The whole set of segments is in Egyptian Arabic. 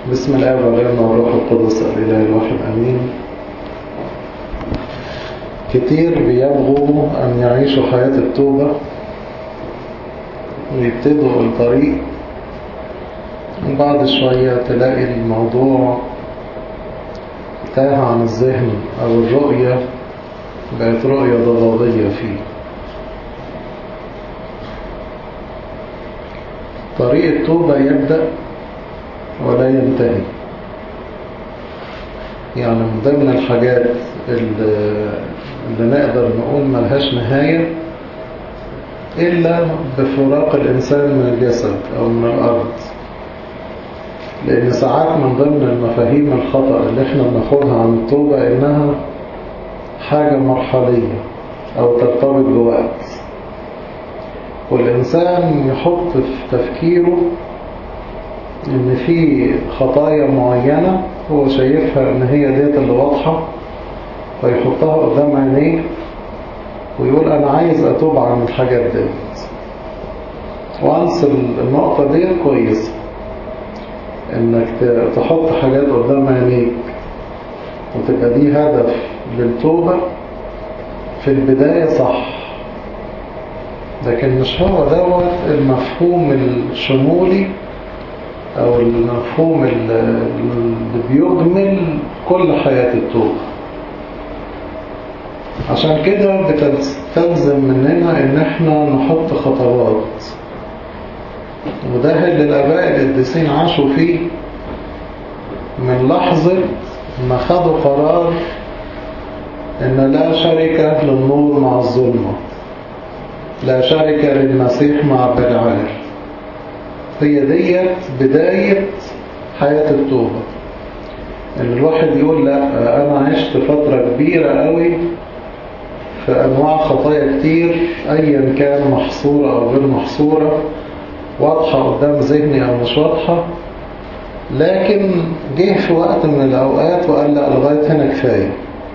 بسم الله والابن والروح القدس الإله الواحد أمين كتير بيبغوا أن يعيشوا حياة التوبة ويبتدوا الطريق وبعد شوية تلاقي الموضوع تاه عن الذهن أو الرؤية بقت رؤية ضبابية فيه طريق التوبة يبدأ ولا ينتهي يعني من ضمن الحاجات اللي, اللي نقدر نقول ملهاش نهاية إلا بفراق الإنسان من الجسد أو من الأرض لأن ساعات من ضمن المفاهيم الخطأ اللي احنا بناخدها عن التوبة إنها حاجة مرحلية أو ترتبط بوقت والإنسان يحط في تفكيره إن في خطايا معينة هو شايفها إن هي ديت اللي واضحة فيحطها قدام عينيه ويقول أنا عايز أتوب عن الحاجات ديت وانس النقطة ديت كويسة إنك تحط حاجات قدام عينيك وتبقى دي هدف للتوبة في البداية صح لكن مش هو دوت المفهوم الشمولي أو المفهوم اللي بيجمل كل حياة التوبة عشان كده بتستلزم مننا ان احنا نحط خطوات وده اللي الاباء القديسين عاشوا فيه من لحظة ما خدوا قرار ان لا شركة للنور مع الظلمة لا شركة للمسيح مع بلعال هي ديت بداية حياة التوبة ان الواحد يقول لا انا عشت فترة كبيرة قوي في انواع خطايا كتير ايا كان محصورة او غير محصورة واضحة قدام ذهني او مش واضحة لكن جه في وقت من الاوقات وقال لا لغاية هنا كفاية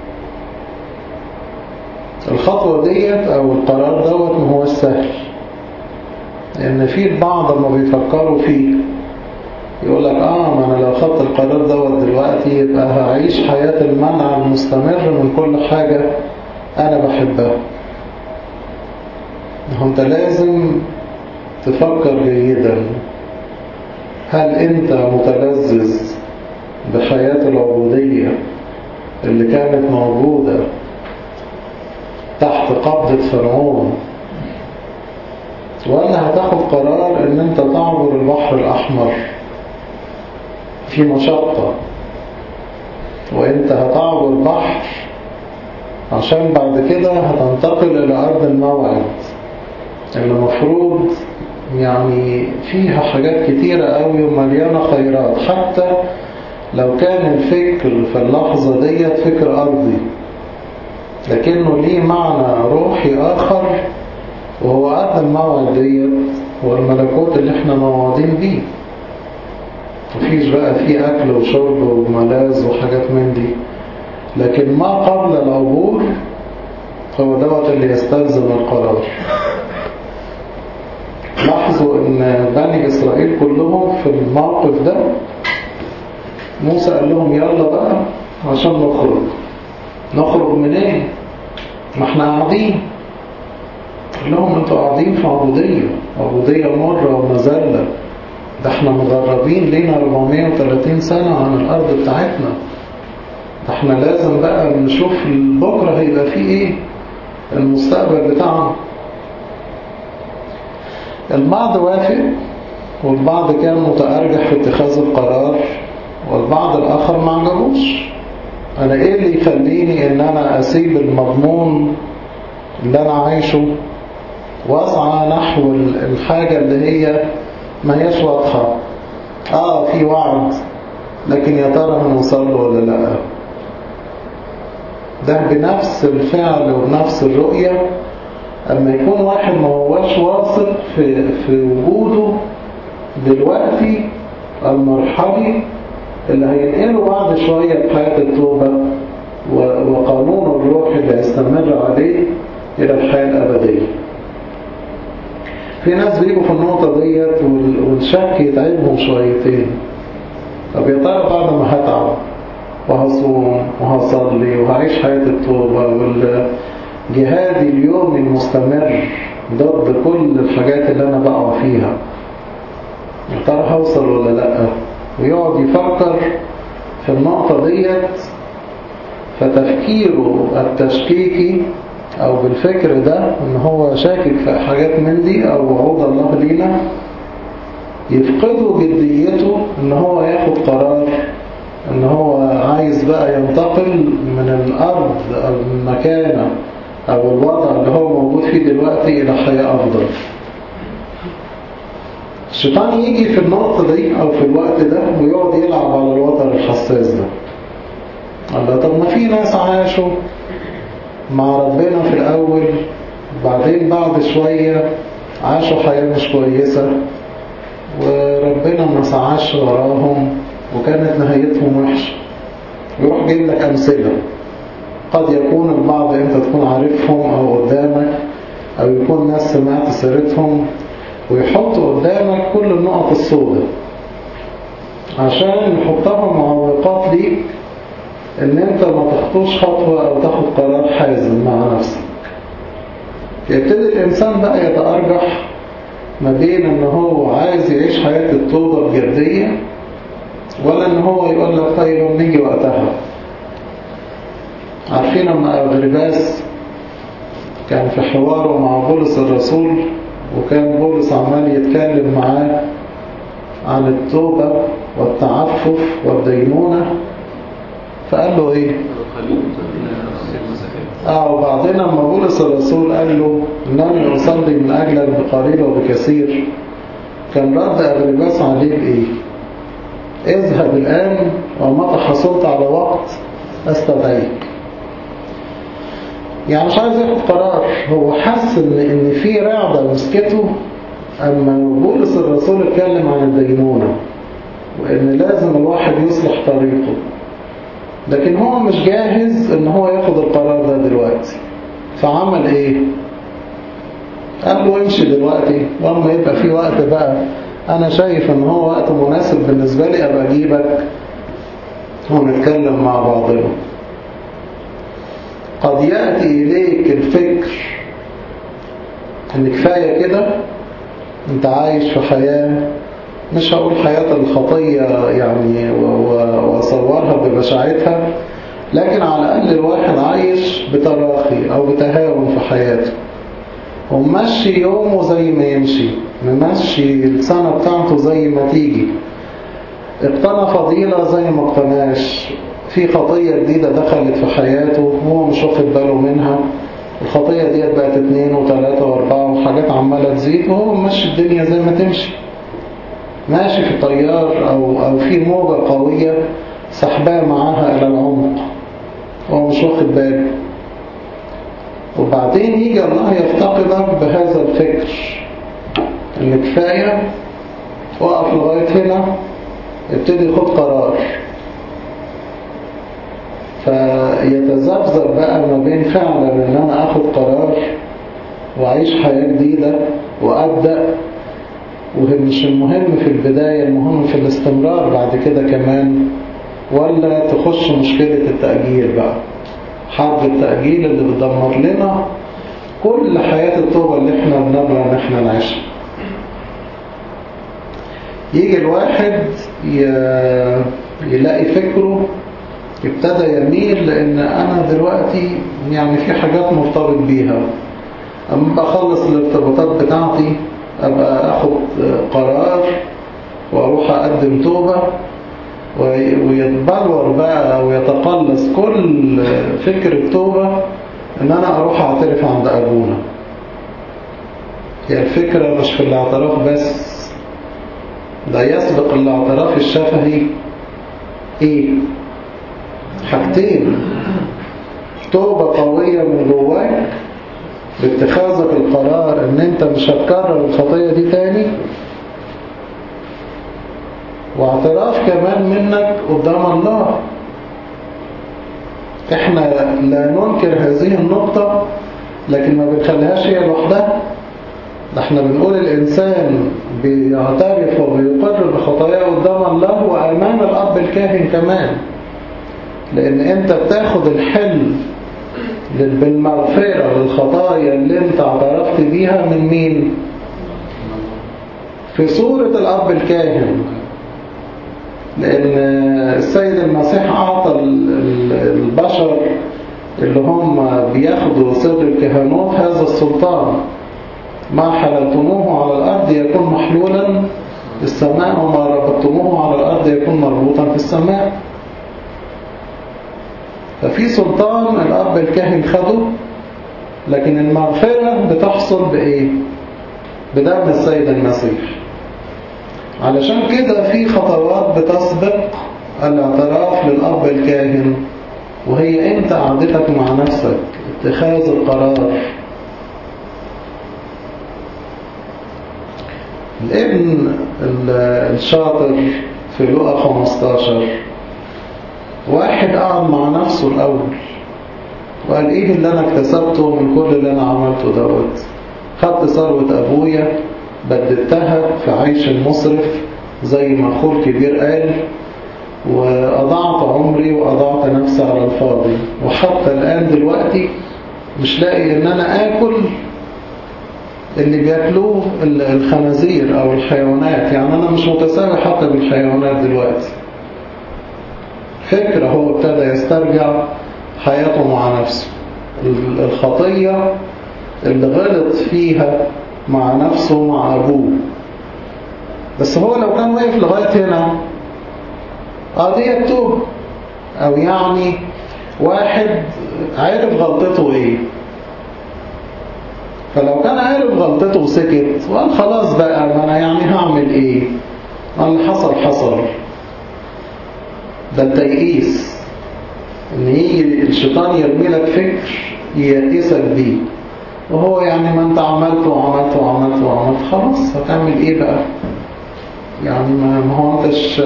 الخطوة ديت او القرار دوت ما هو السهل لان في البعض ما بيفكروا فيه يقول لك اه ما انا لو خدت القرار دوت دلوقتي يبقى هعيش حياة المنع المستمر من كل حاجة انا بحبها انت لازم تفكر جيدا هل انت متلذذ بحياة العبودية اللي كانت موجودة تحت قبضة فرعون ولا هتاخد قرار ان انت تعبر البحر الاحمر في مشقة وانت هتعبر بحر عشان بعد كده هتنتقل الى ارض الموعد اللي المفروض يعني فيها حاجات كتيرة قوي ومليانة خيرات حتى لو كان الفكر في اللحظة ديت فكر أرضي لكنه ليه معنى روحي آخر وهو أرض الموعد ديت هو الملكوت اللي احنا موعودين بيه مفيش بقى فيه أكل وشرب وملاذ وحاجات من دي لكن ما قبل العبور هو دوت اللي يستلزم القرار لاحظوا ان بني اسرائيل كلهم في الموقف ده موسى قال لهم يلا بقى عشان نخرج نخرج منين ما احنا قاعدين قال لهم انتوا قاعدين في عبودية عبودية مرة ومذلة ده احنا مغربين لينا 430 سنة عن الارض بتاعتنا ده احنا لازم بقى نشوف بكرة هيبقى فيه ايه المستقبل بتاعنا البعض وافق والبعض كان متأرجح في اتخاذ القرار والبعض الآخر ما عجبوش أنا إيه اللي يخليني إن أنا أسيب المضمون اللي أنا عايشه وأسعى نحو الحاجة اللي هي ما هيش واضحة آه في وعد لكن يا ترى هنوصل له ولا لا ده بنفس الفعل وبنفس الرؤية أما يكون واحد ما هوش واثق في, في وجوده دلوقتي المرحلي اللي هينقله بعد شوية بحياة التوبة وقانون الروح اللي هيستمر عليه إلى الحياة الأبدية في ناس بيجوا في النقطة ديت والشك يتعبهم شويتين طب يا ترى بعد ما هتعب وهصوم وهصلي وهعيش حياة التوبة والجهاد اليومي المستمر ضد كل الحاجات اللي أنا بقع فيها يا ترى هوصل ولا لأ ويقعد يفكر في النقطة ديت فتفكيره التشكيكي أو بالفكر ده إن هو شاكك في حاجات من دي أو وعود الله لينا يفقده جديته إن هو ياخد قرار إن هو عايز بقى ينتقل من الأرض أو المكانة أو الوضع اللي هو موجود فيه دلوقتي إلى حياة أفضل الشيطان يجي في النقطة دي أو في الوقت ده ويقعد يلعب على الوتر الحساس ده الله طب ما في ناس عاشوا مع ربنا في الأول بعدين بعد شوية عاشوا حياة مش كويسة وربنا ما سعاش وراهم وكانت نهايتهم وحشة يروح جايب لك أمثلة قد يكون البعض أنت تكون عارفهم أو قدامك أو يكون ناس سمعت سيرتهم ويحط قدامك كل النقط السوداء عشان يحطها معوقات ليك ان انت ما تخطوش خطوة او تاخد قرار حازم مع نفسك يبتدي الانسان بقى يتأرجح ما بين ان هو عايز يعيش حياة التوبة بجدية ولا ان هو يقول لك طيب نيجي وقتها عارفين لما أغرباس كان في حواره مع بولس الرسول وكان بولس عمال يتكلم معاه عن التوبة والتعفف والدينونة فقال له ايه اه وبعدين لما بولس الرسول قال له انني اصلي من اجلك بقليل وبكثير كان رد اغرباس عليه بايه اذهب الان ومتى حصلت على وقت استدعيك يعني مش عايز ياخد قرار هو حس ان ان في رعبه مسكته اما بولس الرسول اتكلم عن الدينونه وان لازم الواحد يصلح طريقه لكن هو مش جاهز ان هو ياخد القرار ده دلوقتي فعمل ايه قال له امشي دلوقتي واما يبقى في وقت بقى انا شايف ان هو وقت مناسب بالنسبة لي ابقى اجيبك ونتكلم مع بعضنا قد يأتي إليك الفكر إن كفاية كده أنت عايش في حياة مش هقول حياة الخطية يعني وأصورها ببشاعتها لكن على الأقل الواحد عايش بتراخي أو بتهاون في حياته ومشي يومه زي ما يمشي ممشي السنة بتاعته زي ما تيجي اقتنى فضيلة زي ما اقتناش في خطية جديدة دخلت في حياته وهو مش واخد باله منها الخطية ديت بقت اتنين وتلاتة واربعة وحاجات عمالة تزيد وهو ماشي الدنيا زي ما تمشي ماشي في طيار أو, أو في موجة قوية سحباه معاها إلى العمق وهو مش واخد باله وبعدين يجي الله يفتقدك بهذا الفكر ان كفاية وقف لغاية هنا ابتدي خد قرار فيتذبذب بقى ما بين فعلا ان انا اخد قرار واعيش حياة جديدة وابدأ ومش المهم في البداية المهم في الاستمرار بعد كده كمان ولا تخش مشكلة التأجيل بقى حرب التأجيل اللي بتدمر لنا كل حياة التوبة اللي احنا بنبغى ان احنا نعيشها يجي الواحد يلاقي فكره ابتدى يميل لان انا دلوقتي يعني في حاجات مرتبط بيها اما بخلص الارتباطات بتاعتي ابقى اخد قرار واروح اقدم توبة ويتبلور بقى ويتقلص كل فكر التوبة ان انا اروح اعترف عند ابونا هي الفكرة مش في الاعتراف بس ده يسبق الاعتراف الشفهي ايه حاجتين توبة قوية من جواك باتخاذك القرار ان انت مش هتكرر الخطية دي تاني واعتراف كمان منك قدام الله احنا لا ننكر هذه النقطة لكن ما بنخليهاش هي لوحدها ده احنا بنقول الانسان بيعترف وبيقر بخطاياه قدام الله وامام الاب الكاهن كمان لان انت بتاخد الحل بالمغفرة للخطايا اللي انت اعترفت بيها من مين في صورة الأب الكاهن لأن السيد المسيح أعطى البشر اللي هم بياخدوا سر الكهنوت هذا السلطان ما حللتموه على الأرض يكون محلولا في السماء وما ربطتموه على الأرض يكون مربوطا في السماء ففي سلطان الأب الكاهن خده لكن المغفرة بتحصل بإيه؟ بدم السيد المسيح علشان كده في خطوات بتسبق الاعتراف للأب الكاهن وهي انت قعدتك مع نفسك اتخاذ القرار الابن الشاطر في لقا 15 واحد قعد مع نفسه الأول وقال ايه اللي انا اكتسبته من كل اللي انا عملته دوت خدت ثروة ابويا بددتها في عيش المصرف زي ما اخوه الكبير قال وأضعت عمري وأضعت نفسي على الفاضي وحتى الآن دلوقتي مش لاقي ان انا اكل اللي بياكلوه الخنازير او الحيوانات يعني انا مش متساوي حتى بالحيوانات دلوقتي فكرة هو ابتدى يسترجع حياته مع نفسه الخطية اللي غلط فيها مع نفسه مع أبوه بس هو لو كان واقف لغاية هنا قضية توب أو يعني واحد عارف غلطته إيه فلو كان عارف غلطته وسكت وقال خلاص بقى ما أنا يعني هعمل إيه ما اللي حصل حصل ده التيئيس ان يجي الشيطان يرمي لك فكر ييأسك بيه وهو يعني ما انت عملت وعملت وعملت وعملت خلاص هتعمل ايه بقى يعني ما هو انتش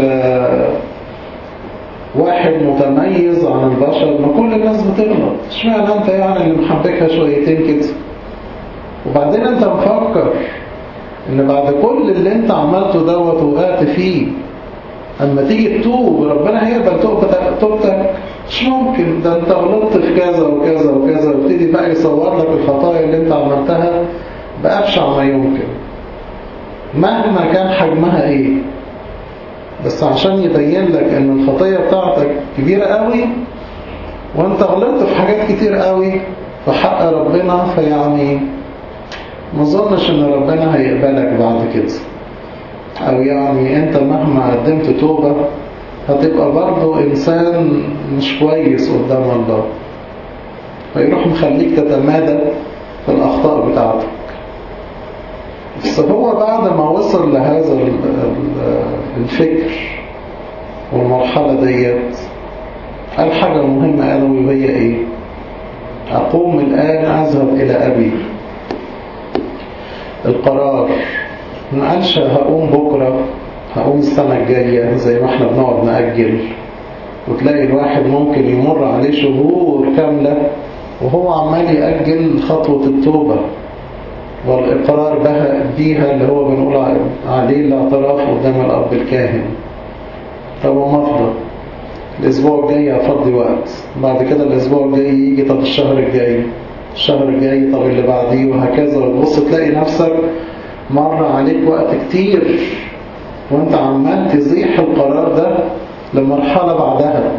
واحد متميز عن البشر ما كل الناس بتغلط اشمعنى انت يعني اللي محبكها شويتين كده وبعدين انت مفكر ان بعد كل اللي انت عملته دوت وقعت فيه اما تيجي تتوب ربنا هيقبل توبتك مش ممكن ده انت غلطت في كذا وكذا وكذا وابتدي بقى يصور لك الخطايا اللي انت عملتها بأبشع ما يمكن مهما كان حجمها ايه بس عشان يبين لك ان الخطية بتاعتك كبيرة قوي وانت غلطت في حاجات كتير قوي في حق ربنا فيعني ما اظنش ان ربنا هيقبلك بعد كده او يعني انت مهما قدمت توبة هتبقى برضه انسان مش كويس قدام الله فيروح مخليك تتمادى في الاخطاء بتاعتك بس هو بعد ما وصل لهذا الفكر والمرحلة ديت قال حاجة مهمة قالوا وهي ايه اقوم الان اذهب الى ابي القرار ما قالش هقوم بكرة هقوم السنة الجاية زي ما احنا بنقعد نأجل وتلاقي الواحد ممكن يمر عليه شهور كاملة وهو عمال يأجل خطوة التوبة والإقرار بيها اللي هو بنقول عليه الاعتراف قدام الأب الكاهن طب وما أفضل الأسبوع الجاي هفضي وقت بعد كده الأسبوع الجاي يجي طب الشهر الجاي الشهر الجاي طب اللي بعديه وهكذا وتبص تلاقي نفسك مر عليك وقت كتير وانت عمال تزيح القرار ده لمرحلة بعدها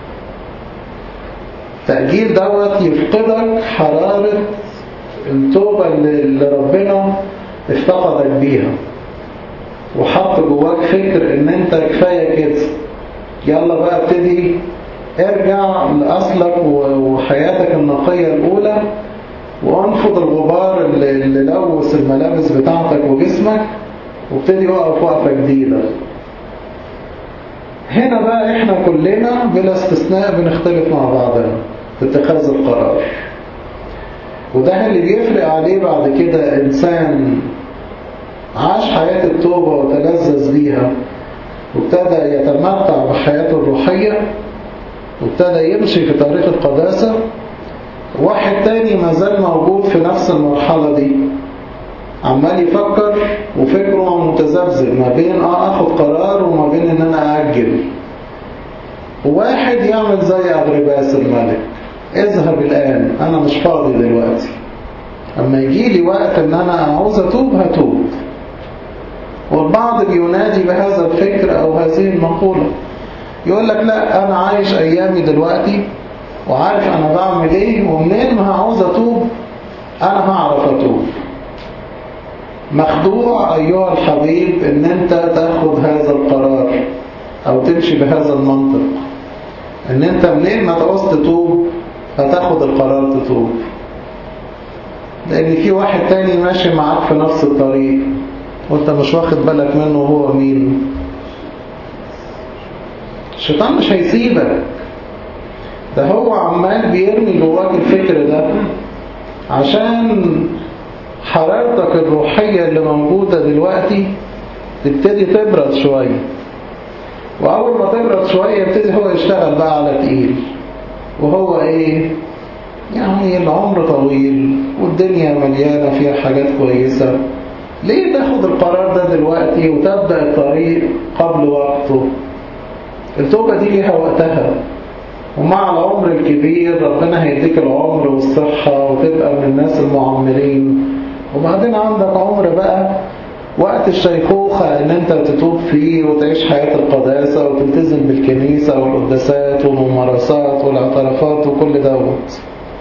تأجيل دوت يفقدك حرارة التوبة اللي ربنا افتقدك بيها وحط جواك فكر ان انت كفاية كده يلا بقى ابتدي ارجع لأصلك وحياتك النقية الأولى وانفض الغبار اللي, اللي لوث الملابس بتاعتك وجسمك وابتدي وقف وقفة جديدة هنا بقى احنا كلنا بلا استثناء بنختلف مع بعضنا في اتخاذ القرار وده اللي بيفرق عليه بعد كده انسان عاش حياة التوبة وتلذذ بيها وابتدى يتمتع بحياته الروحية وابتدى يمشي في طريق القداسة واحد تاني ما زال موجود في نفس المرحلة دي عمال يفكر وفكره متذبذب ما بين اه اخد قرار وما بين ان انا اجل اعمل زي أغرباس الملك اذهب الآن أنا مش فاضي دلوقتي أما يجي لي وقت أن أنا عاوز أتوب هتوب والبعض بينادي بهذا الفكر أو هذه المقولة يقول لك لا أنا عايش أيامي دلوقتي وعارف أنا بعمل إيه ومنين ما عاوز أتوب أنا هعرف أتوب مخدوع أيها الحبيب أن أنت تأخذ هذا القرار أو تمشي بهذا المنطق أن أنت منين ما تعوز تتوب هتاخد القرار تتوب لأن في واحد تاني ماشي معاك في نفس الطريق وانت مش واخد بالك منه هو مين الشيطان مش هيسيبك ده هو عمال بيرمي جواك الفكر ده عشان حرارتك الروحية اللي موجودة دلوقتي تبتدي تبرد شوية وأول ما تبرد شوية يبتدي هو يشتغل بقى على تقيل وهو إيه يعني العمر طويل والدنيا مليانة فيها حاجات كويسة ليه تاخد القرار ده دلوقتي وتبدأ الطريق قبل وقته التوبة دي ليها وقتها ومع العمر الكبير ربنا هيديك العمر والصحة وتبقى من الناس المعمرين وبعدين عندك عمر بقى وقت الشيخوخة ان انت تتوب فيه وتعيش حياة القداسة وتلتزم بالكنيسة والقداسات والممارسات والاعترافات وكل دوت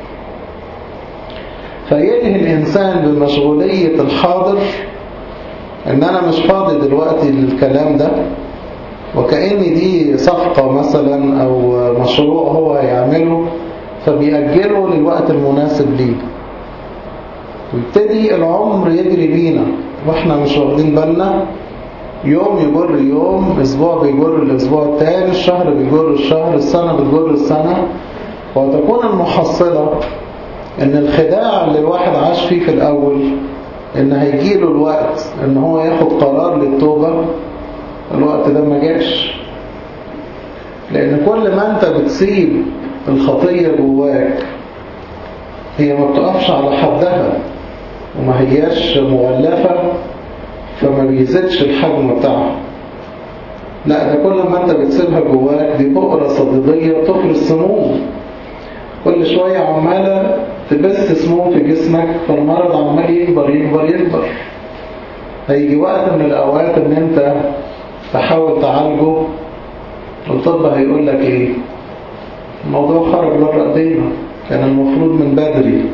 فينهي الإنسان بمشغولية الحاضر إن أنا مش فاضي دلوقتي للكلام ده وكأن دي صفقة مثلا أو مشروع هو هيعمله فبيأجله للوقت المناسب ليه ويبتدي العمر يجري بينا واحنا مش واخدين بالنا يوم يجر يوم اسبوع بيجر الاسبوع التاني الشهر بيجر الشهر السنة بتجر السنة وتكون المحصلة ان الخداع اللي الواحد عاش فيه في الاول ان هيجيله الوقت ان هو ياخد قرار للتوبة الوقت ده ما جاش لان كل ما انت بتسيب الخطية جواك هي ما بتقفش على حدها وما هياش مغلفة فما بيزيدش الحجم بتاعها لا ده كل ما انت بتسيبها جواك دي بؤرة صديدية بتفرز سموم كل شوية عمالة تبث سموم في جسمك فالمرض عمال يكبر يكبر يكبر هيجي وقت من الأوقات ان انت تحاول تعالجه الطب هيقول لك ايه الموضوع خرج بره ايدينا كان المفروض من بدري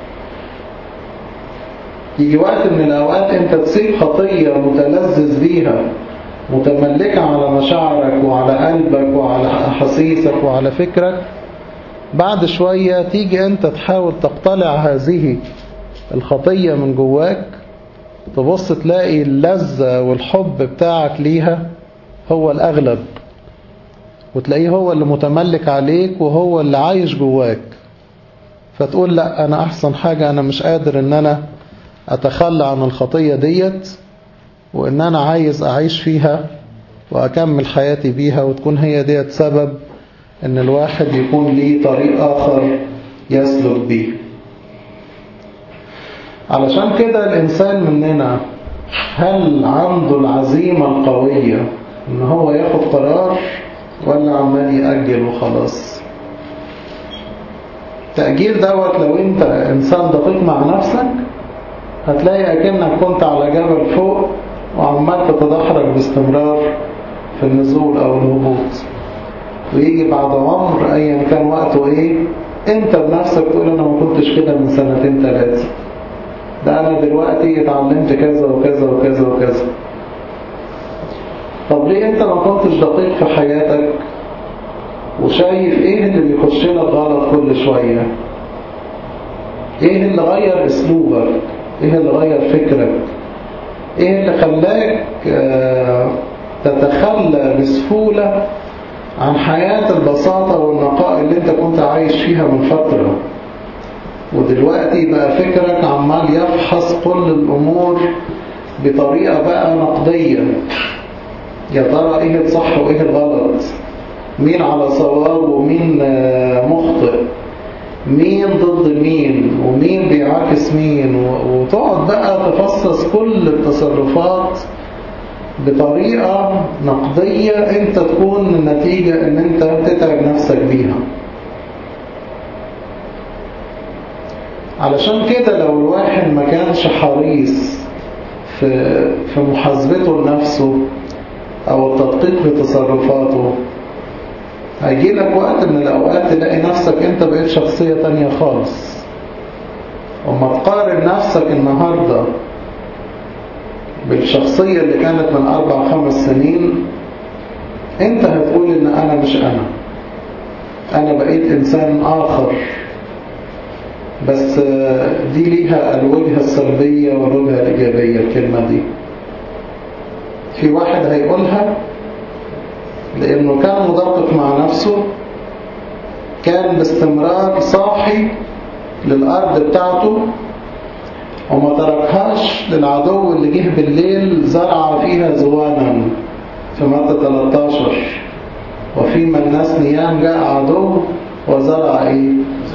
يجي وقت من الأوقات أنت تسيب خطية متلذذ بيها متملكة على مشاعرك وعلى قلبك وعلى أحاسيسك وعلى فكرك بعد شوية تيجي أنت تحاول تقتلع هذه الخطية من جواك تبص تلاقي اللذة والحب بتاعك ليها هو الأغلب وتلاقيه هو اللي متملك عليك وهو اللي عايش جواك فتقول لا أنا أحسن حاجة أنا مش قادر أن أنا أتخلى عن الخطية ديت وإن أنا عايز أعيش فيها وأكمل حياتي بيها وتكون هي ديت سبب إن الواحد يكون ليه طريق آخر يسلك بيه علشان كده الإنسان مننا هل عنده العزيمة القوية إن هو ياخد قرار ولا عمال يأجل وخلاص تأجيل دوت لو أنت إنسان دقيق مع نفسك هتلاقي أكنك كنت على جبل فوق وعمال تتدحرج باستمرار في النزول أو الهبوط ويجي بعد عمر أيا كان وقته إيه أنت بنفسك تقول أنا ما كنتش كده من سنتين ثلاثة ده أنا دلوقتي اتعلمت كذا وكذا وكذا وكذا طب ليه أنت ما كنتش دقيق في حياتك وشايف إيه اللي بيخش لك غلط كل شوية إيه اللي غير أسلوبك ايه اللي غير فكرك ايه اللي خلاك تتخلى بسهولة عن حياة البساطة والنقاء اللي انت كنت عايش فيها من فترة ودلوقتي بقى فكرك عمال يفحص كل الامور بطريقة بقى نقدية يا ترى ايه الصح وايه الغلط مين على صواب ومين مخطئ مين ضد مين ومين بيعاكس مين وتقعد بقى تفصص كل التصرفات بطريقة نقدية انت تكون النتيجة ان انت تتعب نفسك بيها علشان كده لو الواحد ما كانش حريص في, في محاسبته لنفسه او التدقيق في تصرفاته هيجي لك وقت من الاوقات تلاقي نفسك انت بقيت شخصية تانية خالص وما تقارن نفسك النهاردة بالشخصية اللي كانت من أربع خمس سنين أنت هتقول إن أنا مش أنا أنا بقيت إنسان آخر بس دي ليها الوجهة السلبية والوجهة الإيجابية الكلمة دي في واحد هيقولها لأنه كان مدقق مع نفسه كان باستمرار صاحي للأرض بتاعته وما تركهاش للعدو اللي جه بالليل زرع فيها زوانا في متى 13 وفيما الناس نيام جاء عدو وزرع ايه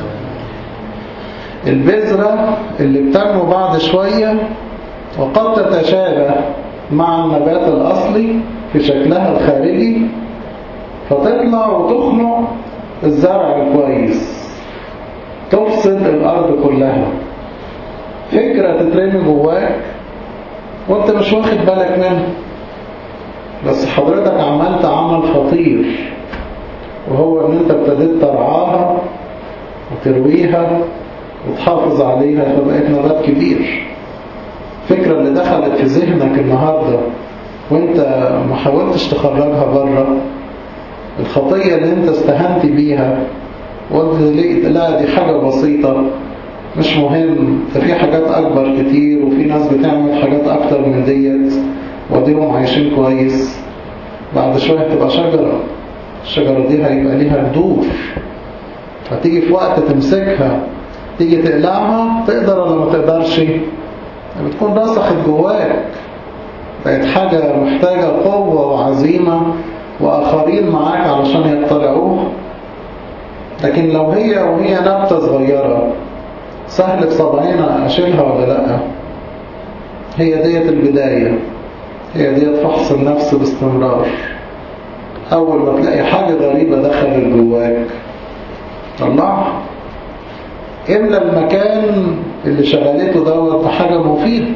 البذرة اللي بتنمو بعد شوية وقد تتشابه مع النبات الأصلي في شكلها الخارجي فتطلع وتخنق الزرع الكويس تفسد الأرض كلها فكرة تترمي جواك وانت مش واخد بالك منها بس حضرتك عملت عمل خطير وهو ان انت ابتديت ترعاها وترويها وتحافظ عليها فبقت نبات كبير الفكرة اللي دخلت في ذهنك النهاردة وانت ما حاولتش تخرجها بره الخطية اللي انت استهنت بيها وقلت لا دي حاجة بسيطة مش مهم ده في حاجات أكبر كتير وفي ناس بتعمل حاجات أكتر من ديت وديهم عايشين كويس بعد شوية تبقى شجرة الشجرة دي هيبقى ليها جذور هتيجي في وقت تمسكها تيجي تقلعها تقدر ولا ما تقدرش بتكون رسخت جواك بقت حاجة محتاجة قوة وعزيمة وآخرين معاك علشان يقتلعوها لكن لو هي وهي نبتة صغيرة سهل في صبعينا أشيلها ولا لأ هي ديت البداية هي ديت فحص النفس باستمرار أول ما تلاقي حاجة غريبة دخلت جواك طلعها إملى المكان اللي شغلته دوت بحاجة مفيدة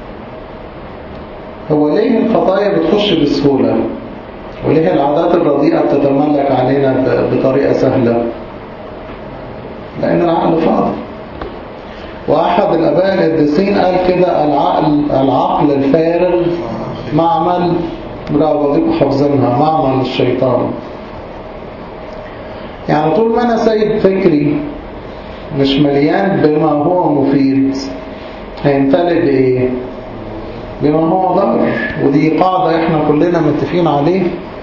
هو ليه الخطايا بتخش بسهولة وليه العادات الرديئة بتتملك علينا بطريقة سهلة لأن العقل فاضي وأحد الأباء القديسين قال كده العقل, العقل الفارغ معمل برافو ديكم حافظينها معمل الشيطان يعني طول ما أنا سيد فكري مش مليان بما هو مفيد هيمتلئ بإيه؟ بما هو ضر ودي قاعدة احنا كلنا متفقين عليه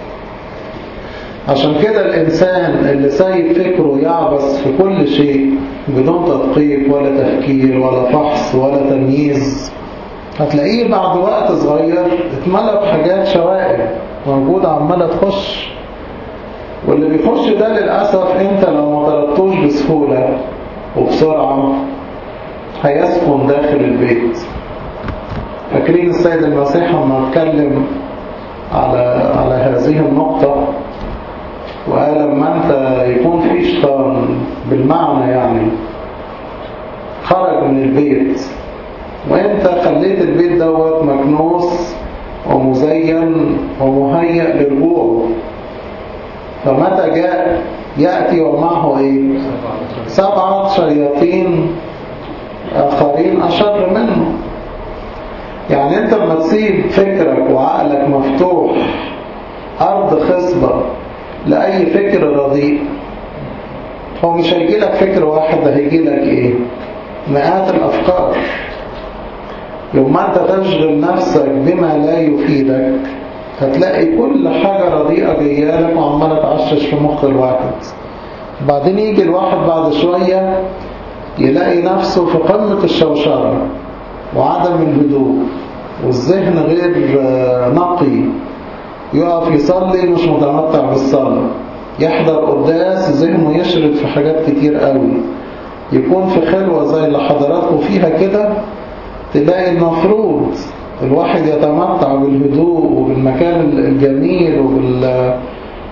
عشان كده الإنسان اللي سايب فكره يعبس في كل شيء بدون تدقيق ولا تفكير ولا فحص ولا تمييز هتلاقيه بعد وقت صغير اتملى بحاجات شوائب موجودة عمالة تخش واللي بيخش ده للأسف انت لو ما طردتوش بسهولة وبسرعة هيسكن داخل البيت فاكرين السيد المسيح لما اتكلم على على هذه النقطة وقال لما انت يكون في شيطان بالمعنى يعني خرج من البيت وانت خليت البيت دوت مكنوس ومزين ومهيأ لرجوعه فمتى جاء يأتي ومعه ايه سبعة شياطين آخرين أشر منه يعني انت لما تسيب فكرك وعقلك مفتوح أرض خصبة لأي فكر رديء هو مش هيجي لك فكر واحد ده هيجي لك ايه مئات الأفكار يوم ما انت تشغل نفسك بما لا يفيدك هتلاقي كل حاجة رديئة جايه لك وعمالة تعشش في مخ الواحد بعدين يجي الواحد بعد شوية يلاقي نفسه في قمة الشوشرة وعدم الهدوء والذهن غير نقي يقف يصلي مش متمتع بالصلاة يحضر قداس ذهنه يشرد في حاجات كتير قوي يكون في خلوة زي اللي حضراتكم فيها كده تلاقي المفروض الواحد يتمتع بالهدوء وبالمكان الجميل وبال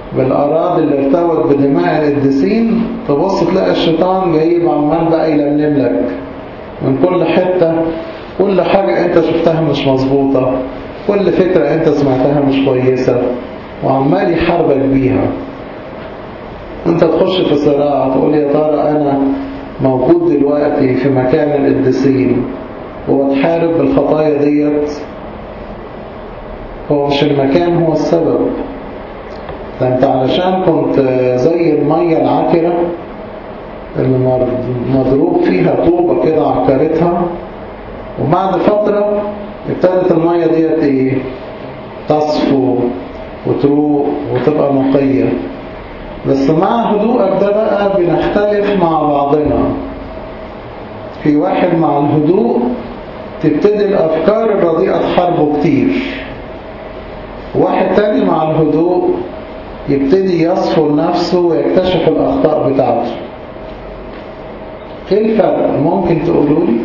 بالأراضي اللي ارتوت بدماء القديسين تبص تلاقي الشيطان جايب عمال بقى يلملم لك من كل حتة كل حاجة انت شفتها مش مظبوطة كل فكرة انت سمعتها مش كويسة وعمال يحاربك بيها انت تخش في صراع تقول يا ترى انا موجود دلوقتي في مكان القديسين وبتحارب بالخطايا ديت هو مش المكان هو السبب ده انت علشان كنت زي المية العكرة اللي مضروب فيها طوبة كده عكرتها وبعد فترة ابتدت المية ديت ايه تصفو وتروق وتبقى نقية بس مع هدوءك ده بقى بنختلف مع بعضنا في واحد مع الهدوء تبتدي الأفكار الرديئة تحاربه كتير واحد تاني مع الهدوء يبتدي يصفو لنفسه ويكتشف الأخطاء بتاعته ايه الفرق ممكن تقولوا لي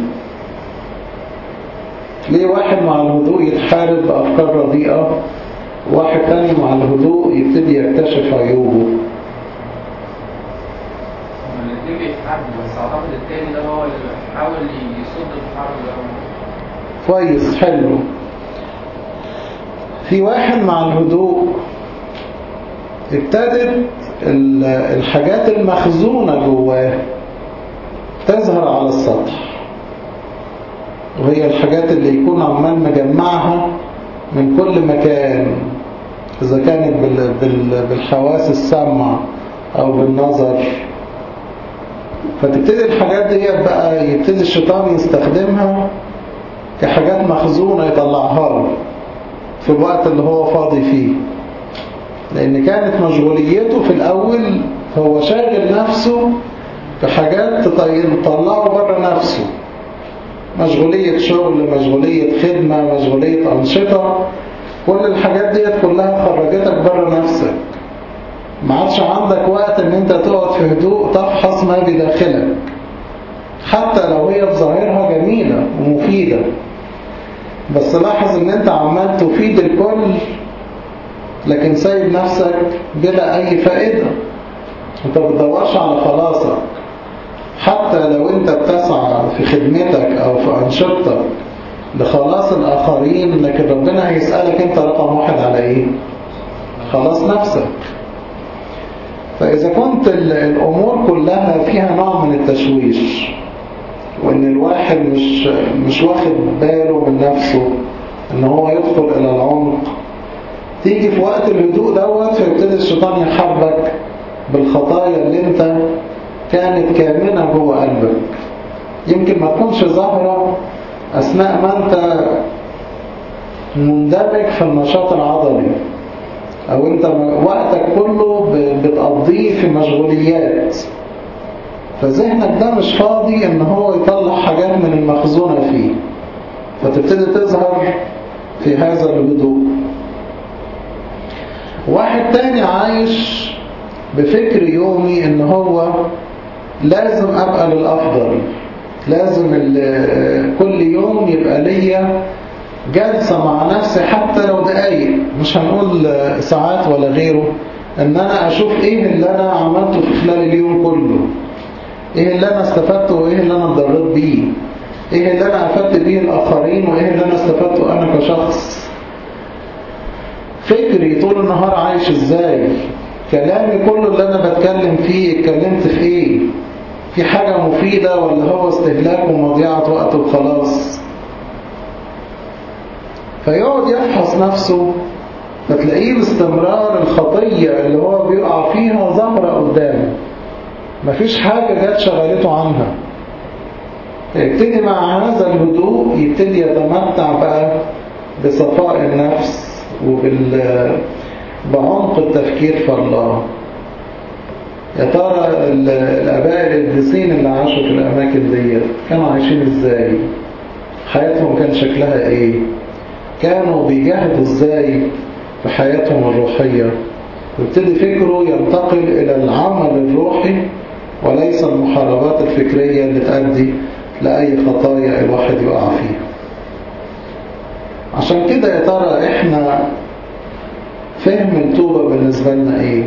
ليه واحد مع الهدوء يتحارب بأفكار رديئة واحد تاني مع الهدوء يبتدي يكتشف عيوبه الاثنين بيتحاربوا بس اعتقد التاني ده هو اللي بيحاول يصد الحرب الاول كويس حلو في واحد مع الهدوء ابتدت الحاجات المخزونة جواه تظهر على السطح وهي الحاجات اللي يكون عمال مجمعها من كل مكان إذا كانت بالحواس السمع أو بالنظر فتبتدي الحاجات دي بقى يبتدي الشيطان يستخدمها كحاجات مخزونة يطلعها له في الوقت اللي هو فاضي فيه لأن كانت مشغوليته في الأول هو شاغل نفسه بحاجات تطلعه بره نفسه مشغولية شغل مشغولية خدمة مشغولية أنشطة كل الحاجات ديت كلها خرجتك بره نفسك ما عادش عندك وقت ان انت تقعد في هدوء تفحص ما بداخلك حتى لو هي في ظاهرها جميلة ومفيدة بس لاحظ ان انت عمال تفيد الكل لكن سايب نفسك بلا اي فائدة انت بتدورش على خلاصك حتى لو انت بتسعى في خدمتك او في انشطتك لخلاص الاخرين لكن ربنا هيسألك انت رقم واحد على ايه خلاص نفسك فاذا كنت الامور كلها فيها نوع من التشويش وان الواحد مش مش واخد باله من نفسه ان هو يدخل الى العمق تيجي في وقت الهدوء دوت فيبتدي الشيطان يحبك بالخطايا اللي انت كانت كامنة جوه قلبك يمكن ما تكونش ظاهرة أثناء ما أنت مندمج في النشاط العضلي أو أنت وقتك كله بتقضيه في مشغوليات فذهنك ده مش فاضي ان هو يطلع حاجات من المخزونة فيه فتبتدي تظهر في هذا الهدوء واحد تاني عايش بفكر يومي ان هو لازم ابقى للافضل لازم كل يوم يبقى ليا جلسة مع نفسي حتى لو دقايق مش هنقول ساعات ولا غيره ان انا اشوف ايه اللي انا عملته في خلال اليوم كله ايه اللي انا استفدته وايه اللي انا اتضررت بيه ايه اللي انا افدت بيه الاخرين وايه اللي انا استفدته انا كشخص فكري طول النهار عايش ازاي كلامي كله اللي انا بتكلم فيه اتكلمت في ايه في حاجة مفيدة ولا هو استهلاك ومضيعة وقت وخلاص فيقعد يفحص نفسه فتلاقيه باستمرار الخطية اللي هو بيقع فيها ظاهرة قدامه مفيش حاجة جت شغلته عنها يبتدي مع هذا الهدوء يبتدي يتمتع بقى بصفاء النفس وبال بعمق التفكير في الله يا ترى الآباء القديسين اللي عاشوا في الأماكن دي كانوا عايشين إزاي حياتهم كان شكلها إيه كانوا بيجاهدوا إزاي في حياتهم الروحية ويبتدي فكره ينتقل إلى العمل الروحي وليس المحاربات الفكرية اللي تؤدي لأي خطايا الواحد يقع فيها عشان كده يا ترى إحنا فهم التوبة بالنسبة لنا ايه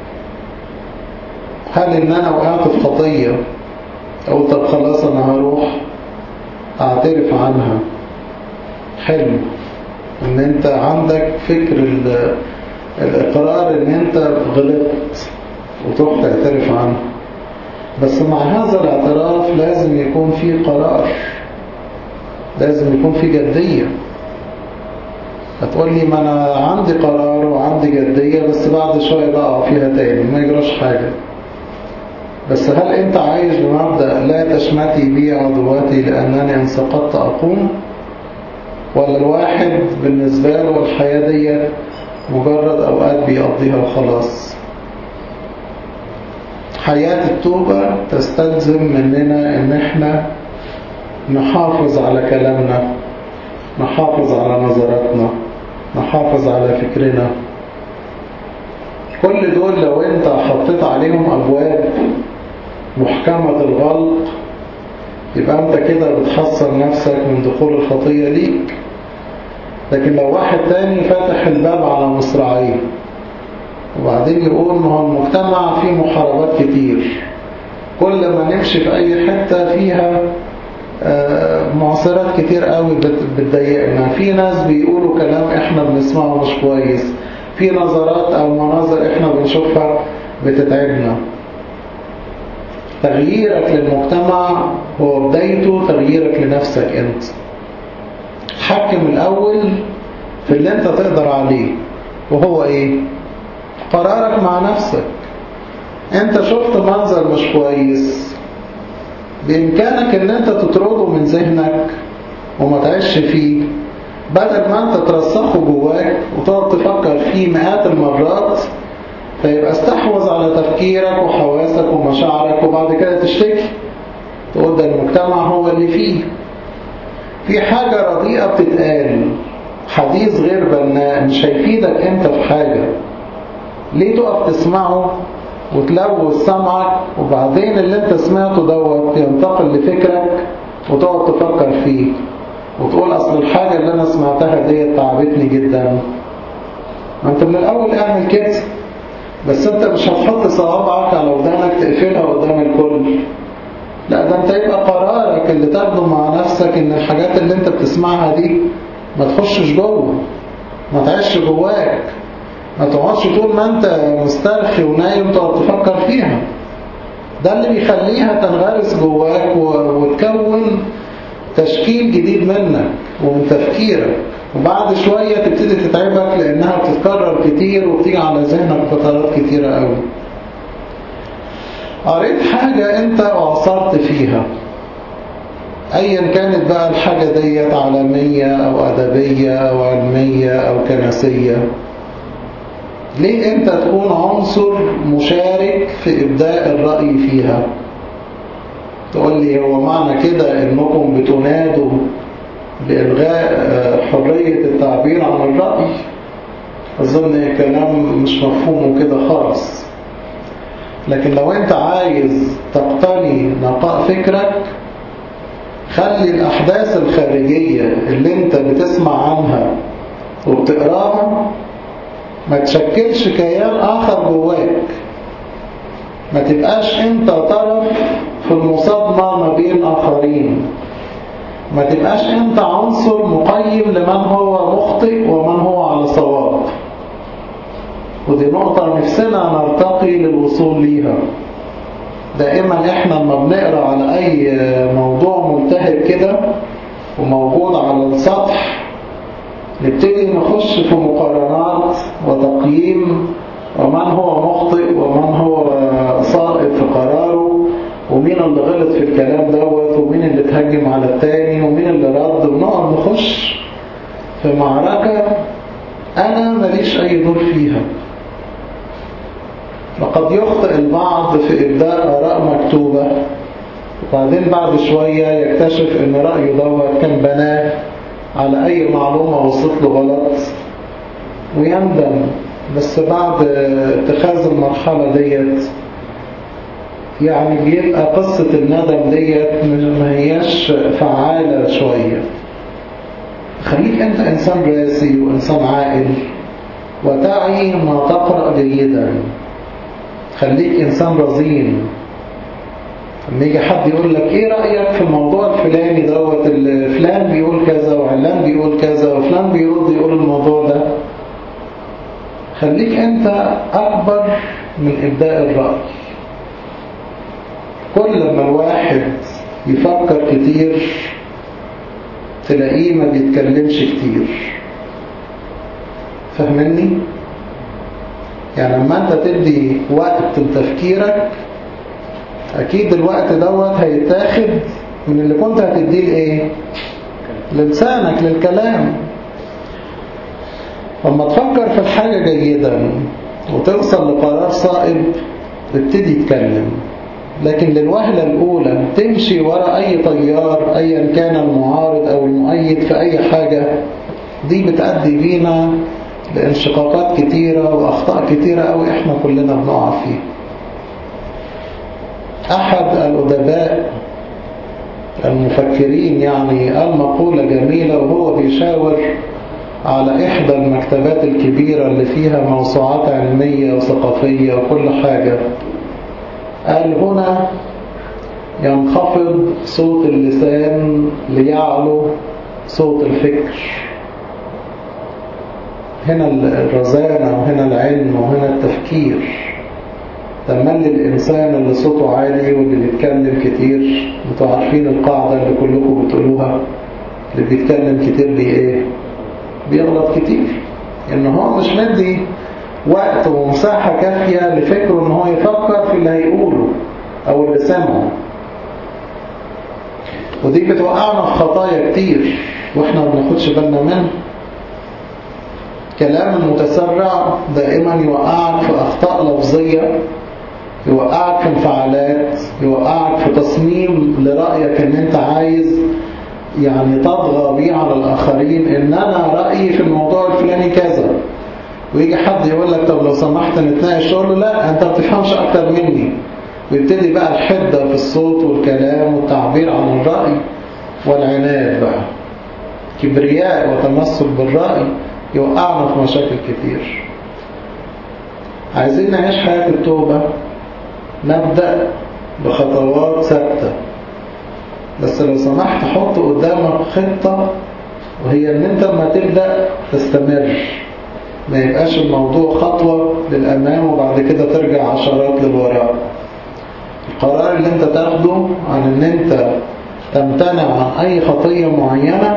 هل ان انا وقعت في خطية اقول طب خلاص انا هروح اعترف عنها حلو ان انت عندك فكر ال- الاقرار ان انت غلطت وتروح تعترف عنه بس مع هذا الاعتراف لازم يكون في قرار لازم يكون في جدية هتقول لي ما انا عندي قرار وعندي جدية بس بعد شوية بقع فيها تاني ما يجراش حاجة بس هل انت عايش بمبدأ لا تشمتي بي عضواتي لأنني ان سقطت أقوم ولا الواحد بالنسبة له الحياة دي مجرد أوقات بيقضيها وخلاص حياة التوبة تستلزم مننا ان احنا نحافظ على كلامنا نحافظ على نظراتنا نحافظ على فكرنا كل دول لو انت حطيت عليهم ابواب محكمة الغلق يبقى انت كده بتحصن نفسك من دخول الخطية ليك لكن لو واحد تاني فاتح الباب على مصراعيه وبعدين يقول ما هو المجتمع فيه محاربات كتير كل ما نمشي في اي حتة فيها آه، معصرات كتير قوي بت- بتضايقنا في ناس بيقولوا كلام احنا بنسمعه مش كويس في نظرات او مناظر احنا بنشوفها بتتعبنا تغييرك للمجتمع هو بدايته تغييرك لنفسك انت حكم الاول في اللي انت تقدر عليه وهو ايه قرارك مع نفسك انت شفت منظر مش كويس بإمكانك ان انت تطرده من ذهنك وما تعيش فيه بدل ما انت ترسخه جواك وتقعد تفكر فيه مئات المرات فيبقى استحوذ على تفكيرك وحواسك ومشاعرك وبعد كده تشتكي تقول ده المجتمع هو اللي فيه في حاجة رديئة بتتقال حديث غير بناء مش هيفيدك انت في حاجة ليه تقف تسمعه وتلوث سمعك وبعدين اللي انت سمعته دوت ينتقل لفكرك وتقعد تفكر فيه وتقول اصل الحاجة اللي انا سمعتها دي تعبتني جدا ما انت من الاول اعمل كده بس انت مش هتحط صوابعك على ودانك تقفلها قدام الكل لا ده انت يبقى قرارك اللي تاخده مع نفسك ان الحاجات اللي انت بتسمعها دي ما تخشش جوه ما تعيش جواك ما تقعدش طول ما انت مسترخي ونايم تقعد تفكر فيها ده اللي بيخليها تنغرس جواك و- وتكون تشكيل جديد منك ومن تفكيرك وبعد شوية تبتدي تتعبك لأنها بتتكرر كتير وبتيجي على ذهنك فترات كتيرة قوي قريت حاجة انت اعصرت فيها ايا كانت بقى الحاجة ديت عالمية او ادبية او علمية او كنسية ليه انت تكون عنصر مشارك في ابداء الرأي فيها تقول لي هو معنى كده انكم بتنادوا بإلغاء آه، حرية التعبير عن الرأي أظن كلام مش مفهوم كده خالص لكن لو انت عايز تقتني نقاء فكرك خلي الأحداث الخارجية اللي انت بتسمع عنها وبتقراها ما تشكلش كيان آخر جواك ما تبقاش انت طرف في المصادمة ما بين آخرين ما تبقاش انت عنصر مقيم لمن هو مخطئ ومن هو على صواب ودي نقطة نفسنا نرتقي للوصول ليها دائما احنا لما بنقرأ على اي موضوع ملتهب كده وموجود على السطح نبتدي نخش في مقارنات وتقييم ومن هو مخطئ ومن هو ساقط في قراره ومين اللي غلط في الكلام دوت ومين اللي اتهجم على التاني ومين اللي رد ونقعد نخش في معركة أنا ماليش أي دور فيها وقد يخطئ البعض في إبداء آراء مكتوبة وبعدين بعد شوية يكتشف إن رأيه دوت كان بناه على أي معلومة وصلت له غلط ويندم بس بعد اتخاذ المرحلة ديت يعني بيبقى قصة الندم ديت ما هياش فعالة شوية خليك انت انسان راسي وانسان عاقل وتعي ما تقرأ جيدا خليك إنسان رزين لما يجي حد يقول لك ايه رأيك في الموضوع الفلاني دوت ال- فلان بيقول كذا وعلان بيقول كذا وفلان بيرد يقول الموضوع ده خليك انت اكبر من ابداء الرأي كل ما الواحد يفكر كتير تلاقيه ما بيتكلمش كتير فاهمني؟ يعني لما انت تدي وقت لتفكيرك اكيد الوقت دوت هيتاخد من اللي كنت هتديه لايه للسانك للكلام لما تفكر في الحاجة جيدا وتوصل لقرار صائب ابتدي تتكلم لكن للوهلة الأولى تمشي وراء أي طيار أيا كان المعارض أو المؤيد في أي حاجة دي بتأدي بينا لانشقاقات كتيرة وأخطاء كتيرة أو إحنا كلنا بنقع فيها أحد الأدباء المفكرين يعني قال مقولة جميلة وهو بيشاور على إحدى المكتبات الكبيرة اللي فيها موسوعات علمية وثقافية وكل حاجة قال هنا ينخفض صوت اللسان ليعلو صوت الفكر هنا الرزانة وهنا العلم وهنا التفكير تملي الإنسان اللي صوته عالي واللي بيتكلم كتير انتوا عارفين القاعدة اللي كلكم بتقولوها اللي بيتكلم كتير دي ايه بيغلط كتير ان هو مش مدي وقت ومساحة كافية لفكره ان هو يفكر في اللي هيقوله او اللي سمعه ودي بتوقعنا في خطايا كتير واحنا ما بناخدش بالنا منها كلام المتسرع دائما يوقعك في اخطاء لفظيه يوقعك في انفعالات يوقعك في تصميم لرأيك ان انت عايز يعني تطغى بيه على الآخرين ان انا رأيي في الموضوع الفلاني كذا ويجي حد يقول لك طب لو سمحت نتناقش تقول له لا انت ما بتفهمش اكتر مني ويبتدي بقى الحدة في الصوت والكلام والتعبير عن الرأي والعناد بقى كبرياء وتمسك بالرأي يوقعنا في مشاكل كتير عايزين نعيش حياة التوبة نبدأ بخطوات ثابتة بس لو سمحت حط قدامك خطة وهي ان انت لما تبدأ تستمر ما يبقاش الموضوع خطوة للأمام وبعد كده ترجع عشرات للوراء القرار اللي انت تاخده عن ان انت تمتنع عن اي خطية معينة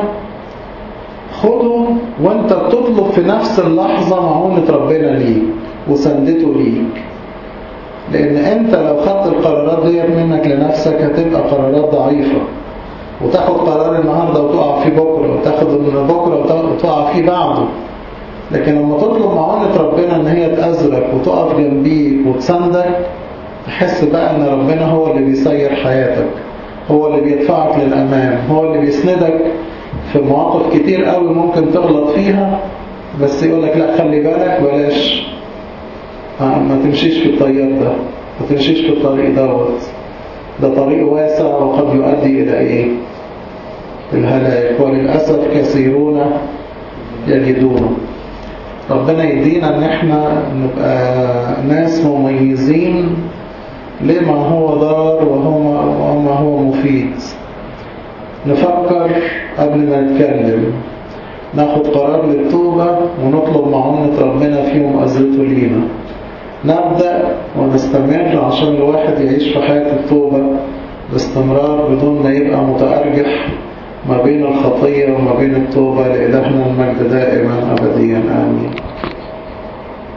خده وانت بتطلب في نفس اللحظة معونة ربنا ليك وسندته ليك لان انت لو خدت القرارات دي منك لنفسك هتبقى قرارات ضعيفة وتاخد قرار النهاردة وتقع فيه بكرة وتاخد من بكرة وتقع فيه بعده لكن لما تطلب معونة ربنا ان هي تأذرك وتقف جنبيك وتسندك تحس بقى ان ربنا هو اللي بيسير حياتك هو اللي بيدفعك للأمام هو اللي بيسندك في مواقف كتير قوي ممكن تغلط فيها بس يقولك لا خلي بالك بلاش ما تمشيش في الطريق ده ما تمشيش في الطريق دوت ده طريق واسع وقد يؤدي إلى إيه الهلاك وللأسف كثيرون يجدونه ربنا يدينا ان احنا نبقى ناس مميزين لما هو ضار وما هو مفيد نفكر قبل ما نتكلم ناخد قرار للتوبة ونطلب معونة ربنا في مؤازرته لينا نبدأ ونستمر عشان الواحد يعيش في حياة التوبة باستمرار بدون ما يبقى متأرجح ما بين الخطية وما بين التوبة لإلهنا المجد دائما أبديا آمين